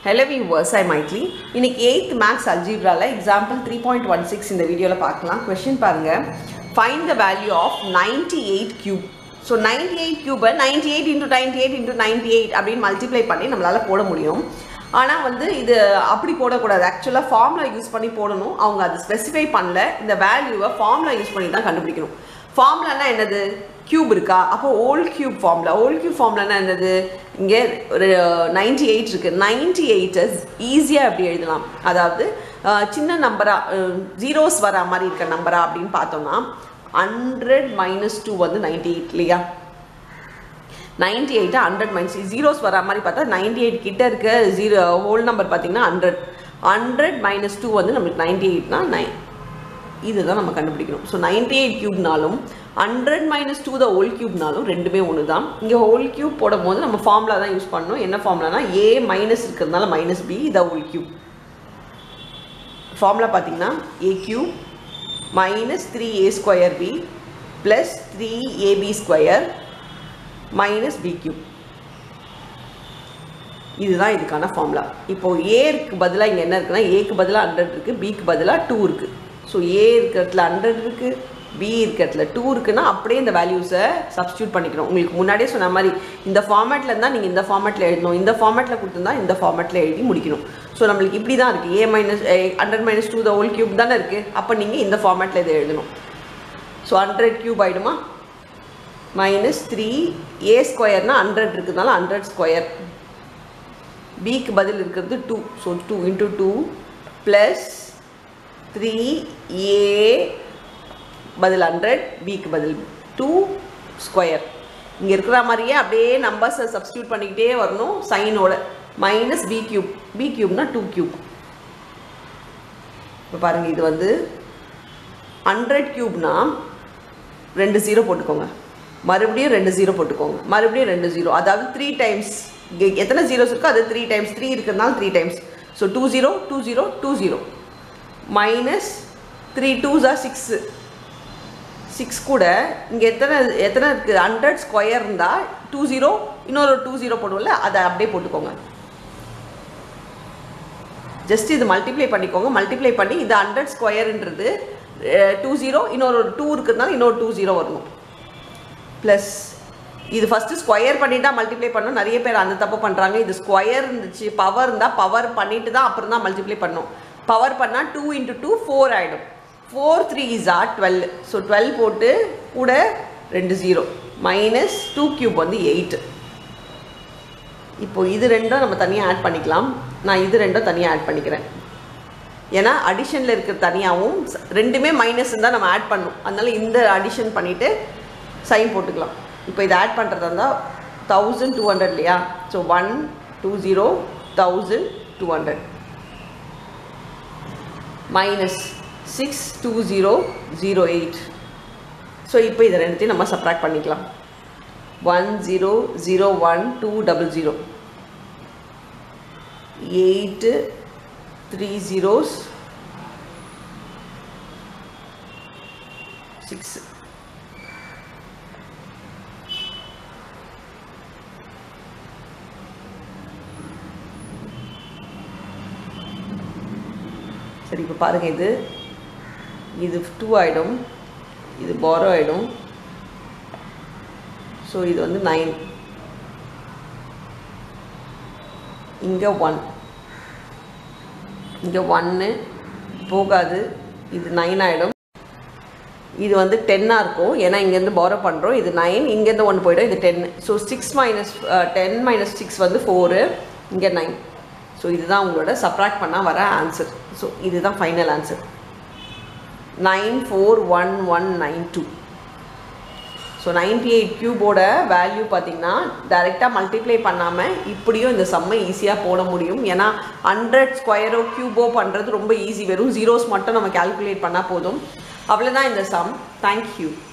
hello viewers ஐ மைட்லி இன்னைக்கு எயித் மேக்ஸ் அல்ஜீப்ரால example three point one six இந்த வீடியோவில் பார்க்கலாம் கொஷின் பாருங்க find the value of ninety eight cube so ninety eight கியூபை ninety eight into ninety eight into ninety eight அப்படின்னு மல்டிப்ளை பண்ணி நம்மளால் போட முடியும் ஆனால் வந்து இது அப்படி போடக்கூடாது ஆக்சுவலாக ஃபார்முலா யூஸ் பண்ணி போடணும் அவங்க அது ஸ்பெசிஃபை பண்ணல இந்த வேல்யூவை ஃபார்முலா யூஸ் பண்ணி தான் கண்டுபிடிக்கணும் ஃபார்முலானா என்னது கியூப் இருக்கா அப்போ whole cube formula whole cube ஃபார்முலானா என்னது இங்கே ஒரு நைன்டி எயிட் இருக்குது நைன்டி எயிட்டை ஈஸியாக எப்படி எழுதலாம் அதாவது அஹ், சின்ன நம்பராக ஜீரோஸ் வர மாதிரி இருக்க நம்பரா அப்படின்னு பார்த்தோம்னா ஹண்ட்ரட் மைனஸ் டூ வந்து நைன்டி எயிட் இல்லையா நைன்டி எயிட்டை ஹண்ட்ரட் மைனஸ் ஜீரோஸ் வர மாதிரி பார்த்தா நைன்டி எயிட் கிட்ட இருக்க ஜீரோ ஹோல் நம்பர் பார்த்தீங்கன்னா ஹண்ட்ரட் ஹண்ட்ரட் மைனஸ் டூ வந்து நம்மளுக்கு நைன்டி எயிட்னா நைன் இதுதான் நம்ம கண்டுபிடிக்கணும் ஸோ நைன்டி எயிட் கியூப்னாலும் hundred minus two the whole கியூப்னாலும் ரெண்டுமே ஒன்று தான் இங்கே ஹோல் கியூப் போடும் போது நம்ம ஃபார்முலா தான் யூஸ் பண்ணணும் என்ன ஃபார்முலானா ஏ மைனஸ் இருக்கிறதுனால minus B the whole cube formula பார்த்தீங்கன்னா A cube minus three A square B plus three A B square minus B cube இதுதான் இதுக்கான ஃபார்முலா இப்போ ஏக்கு பதிலாக இங்கே என்ன இருக்குன்னா ஏக்கு பதிலாக ஹண்ட்ரட் இருக்குது பிக்கு பதிலாக டூ இருக்குது ஸோ ஏ இருக்கிறதுல ஹண்ட்ரட் இருக்குது பி இருக்கிறதுல டூ இருக்குன்னா அப்படியே இந்த வேல்யூஸை சப்ஸ்டியூட் பண்ணிக்கணும் உங்களுக்கு முன்னாடியே சொன்ன மாதிரி இந்த ஃபார்மேட்டில் இருந்தால் நீங்கள் இந்த ஃபார்மேட்டில் எழுதணும் இந்த ஃபார்மேட்டில் கொடுத்துருந்தா இந்த ஃபார்மேட்டில் எழுதி முடிக்கணும் ஸோ நம்மளுக்கு இப்படி தான் இருக்குது A minus hundred minus two the whole cube தானே இருக்குது அப்போ நீங்கள் இந்த ஃபார்மேட்டில் இதை எழுதணும் ஸோ ஹண்ட்ரட் கியூப் ஆகிடுமா மைனஸ் த்ரீ ஏ ஸ்கொயர்னா ஹண்ட்ரட் இருக்குதுனால ஹண்ட்ரட் ஸ்கொயர் பிக்கு பதில் இருக்கிறது two so two into two plus three A பதில் ஹண்ட்ரட் பிக்கு பதில் டூ ஸ்கொயர் இங்கே இருக்கிற மாதிரியே அப்படியே நம்பர்ஸை சப்ஸ்டியூட் பண்ணிக்கிட்டே வரணும் சைனோட மைனஸ் பி கியூப் பி கியூப்னா டூ கியூப் இப்போ பாருங்கள் இது வந்து ஹண்ட்ரட் கியூப்னா ரெண்டு ஜீரோ போட்டுக்கோங்க மறுபடியும் ரெண்டு ஜீரோ போட்டுக்கோங்க மறுபடியும் ரெண்டு ஜீரோ அதாவது த்ரீ டைம்ஸ் எத்தனை ஜீரோஸ் இருக்கோ அது த்ரீ டைம்ஸ் த்ரீ இருக்கிறதுனால three times so two zero two zero two zero minus three two ஜா சிக்ஸு சிக்ஸ் கூட இங்கே எத்தனை எத்தனை இருக்குது ஹண்ட்ரட் ஸ்கொயர் இருந்தால் டூ ஜீரோ இன்னொரு டூ ஜீரோ போடுவோம்ல அதை அப்படியே போட்டுக்கோங்க ஜஸ்ட் இது மல்டிப்ளை பண்ணிக்கோங்க மல்டிப்ளை பண்ணி இது ஹண்ட்ரட் ஸ்கொயருன்றது டூ ஜீரோ இன்னொரு டூ இருக்கிறதுனால இன்னொரு டூ ஜீரோ வரணும் ப்ளஸ் இது ஃபஸ்ட்டு ஸ்கொயர் பண்ணிட்டு தான் மல்டிப்ளை பண்ணணும் நிறைய பேர் அந்த தப்பு பண்ணுறாங்க இது ஸ்கொயர் இருந்துச்சு பவர் இருந்தால் பவர் பண்ணிட்டு தான் அப்புறம் தான் மல்டிப்ளை பண்ணணும் பவர் பண்ணால் டூ இன்ட்டு டூ ஃபோர் ஆகிடும் four three is are twelve so twelve போட்டு கூட ரெண்டு ஜீரோ மைனஸ் டூ கியூப் வந்து எயிட்டு இப்போ இது ரெண்டும் நம்ம தனியாக ஆட் பண்ணிக்கலாம் நான் இது ரெண்டும் தனியாக ஆட் பண்ணிக்கிறேன் ஏன்னா அடிஷனில் இருக்கிற தனியாகவும் ச- ரெண்டுமே மைனஸ் தான் நம்ம ஆட் பண்ணணும் அதனால இந்த அடிஷன் பண்ணிவிட்டு சைன் போட்டுக்கலாம் இப்போ இதை ஆட் பண்ணுறதா இருந்தால் தௌசண்ட் டூ ஹண்ட்ரட் இல்லையா so one two zero thousand two hundred minus six two zero zero eight so இப்போ இதை ரெண்டுத்தையும் நம்ம சப்ராக்ட் பண்ணிக்கலாம் one zero zero one two double zero eight three zeros six சரி இப்போ பாருங்க இது இது டூ ஆகிடும் இது பாரோ ஆகிடும் ஸோ இது வந்து நைன் இங்கே ஒன் இங்கே ஒன்று போகாது இது நைன் ஆகிடும் இது வந்து டென்னாக இருக்கும் ஏன்னா இங்கேருந்து பாரோ பண்ணுறோம் இது நைன் இங்கேருந்து ஒன்று போயிடும் இது ten so six minus ten minus six வந்து ஃபோரு இங்கே நைன் ஸோ இதுதான் உங்களோட சப்ராக்ட் பண்ணால் வர ஆன்சர் ஸோ இதுதான் final answer nine four one one nine two so ninety eight க்யூபோட வேல்யூ பார்த்தீங்கன்னா டைரெக்டாக மல்டிப்ளை பண்ணாமல் இப்படியும் இந்த சம்மை ஈஸியாக போட முடியும் ஏன்னா ஹண்ட்ரட் ஸ்கொயரோ க்யூபோ பண்ணுறது ரொம்ப ஈஸி வெறும் ஜீரோஸ் மட்டும் நம்ம கால்குலேட் பண்ணால் போதும் அவ்வளோதான் இந்த சம் தேங்க்யூ